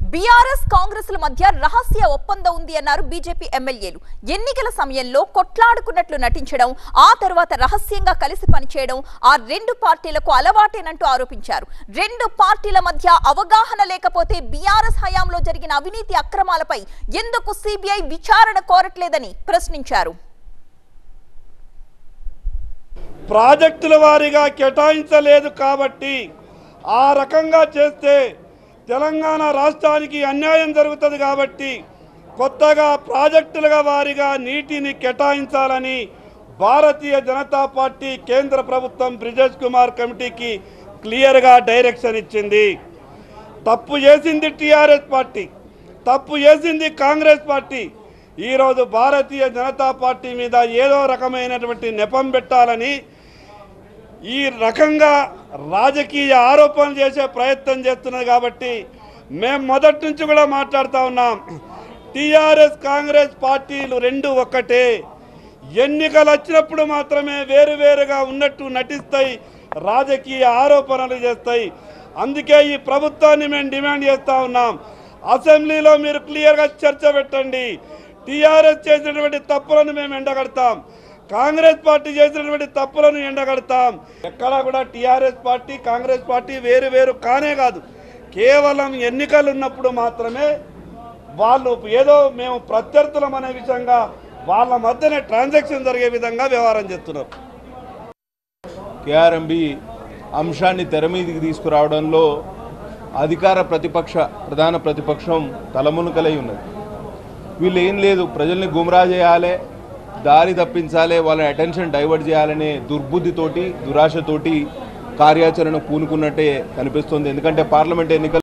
BRS Congress ల మధ్య రహస్య ఒప్పందం ఉంది అన్నారు బీజేపీ ఎమ్మెల్యేలు ఎన్నికల సమయంలో కొట్లాడుకున్నట్లు నటించడం ఆ తర్వాత రహస్యంగా కలిసి పనిచేయడం ఆ రెండు పార్టీలకు అలవాటేనంటూ ఆరోపించారు రెండు పార్టీల మధ్య అవగాహన లేకపోతే బీఆర్ఎస్ హయాంలో జరిగిన అవినీతి అక్రమాలపై ఎందుకు సిబిఐ విచారణ కోరట్లేదని ప్రశ్నించారు ప్రాజెక్టుల వారీగా కేటాయించలేదు కాబట్టి ఆ రకంగా చేస్తే తెలంగాణ రాష్ట్రానికి అన్యాయం జరుగుతుంది కాబట్టి కొత్తగా ప్రాజెక్టులుగా వారీగా నీటిని కేటాయించాలని భారతీయ జనతా పార్టీ కేంద్ర ప్రభుత్వం బ్రిజేష్ కుమార్ కమిటీకి క్లియర్గా డైరెక్షన్ ఇచ్చింది తప్పు చేసింది టీఆర్ఎస్ పార్టీ తప్పు చేసింది కాంగ్రెస్ పార్టీ ఈరోజు భారతీయ జనతా పార్టీ మీద ఏదో రకమైనటువంటి నెపం పెట్టాలని ఈ రకంగా రాజకీయ ఆరోపణలు చేసే ప్రయత్నం చేస్తున్నది కాబట్టి మేము మొదటి నుంచి కూడా మాట్లాడుతూ ఉన్నాం టీఆర్ఎస్ కాంగ్రెస్ పార్టీలు రెండు ఒక్కటే ఎన్నికలు వచ్చినప్పుడు మాత్రమే వేరువేరుగా ఉన్నట్టు నటిస్తాయి రాజకీయ ఆరోపణలు చేస్తాయి అందుకే ఈ ప్రభుత్వాన్ని మేము డిమాండ్ చేస్తూ ఉన్నాం అసెంబ్లీలో మీరు క్లియర్గా చర్చ పెట్టండి టీఆర్ఎస్ చేసినటువంటి తప్పులను మేము ఎండగడతాం కాంగ్రెస్ పార్టీ చేసినటువంటి తప్పులను ఎండగడతాం ఎక్కడా కూడా టీఆర్ఎస్ పార్టీ కాంగ్రెస్ పార్టీ వేరు వేరు కానే కాదు కేవలం ఎన్నికలు ఉన్నప్పుడు మాత్రమే వాళ్ళు ఏదో మేము ప్రత్యర్థులం అనే విధంగా వాళ్ళ మధ్యనే ట్రాన్సాక్షన్ జరిగే విధంగా వ్యవహారం చేస్తున్నారు కేఆర్ఎంబి అంశాన్ని తెర మీదికి తీసుకురావడంలో అధికార ప్రతిపక్ష ప్రధాన ప్రతిపక్షం తలమునకలై ఉన్నది వీళ్ళు ఏం లేదు ప్రజల్ని గుమరా చేయాలి దారి తప్పించాలి వాళ్ళ అటెన్షన్ డైవర్ట్ చేయాలనే దుర్బుద్ధితోటి దురాశతోటి కార్యాచరణ పూనుకున్నట్టే కనిపిస్తుంది ఎందుకంటే పార్లమెంట్ ఎన్నికలు